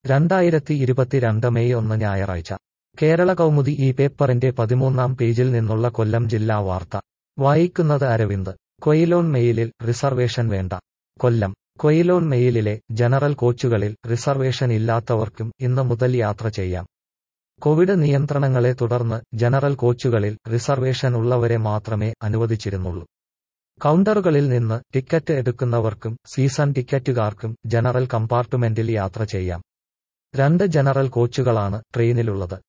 രണ്ടായിരത്തി ഇരുപത്തിരണ്ട് മെയ് ഒന്ന് ഞായറാഴ്ച കേരള കൗമുദി ഈ പേപ്പറിന്റെ പതിമൂന്നാം പേജിൽ നിന്നുള്ള കൊല്ലം ജില്ലാ വാർത്ത വായിക്കുന്നത് അരവിന്ദ് കൊയിലോൺ മെയിലിൽ റിസർവേഷൻ വേണ്ട കൊല്ലം കൊയിലോൺ മെയിലിലെ ജനറൽ കോച്ചുകളിൽ റിസർവേഷൻ ഇല്ലാത്തവർക്കും ഇന്ന് മുതൽ യാത്ര ചെയ്യാം കോവിഡ് നിയന്ത്രണങ്ങളെ തുടർന്ന് ജനറൽ കോച്ചുകളിൽ റിസർവേഷൻ ഉള്ളവരെ മാത്രമേ അനുവദിച്ചിരുന്നുള്ളൂ കൗണ്ടറുകളിൽ നിന്ന് ടിക്കറ്റ് എടുക്കുന്നവർക്കും സീസൺ ടിക്കറ്റുകാർക്കും ജനറൽ കമ്പാർട്ടുമെന്റിൽ യാത്ര ചെയ്യാം രണ്ട് ജനറൽ കോച്ചുകളാണ് ട്രെയിനിലുള്ളത്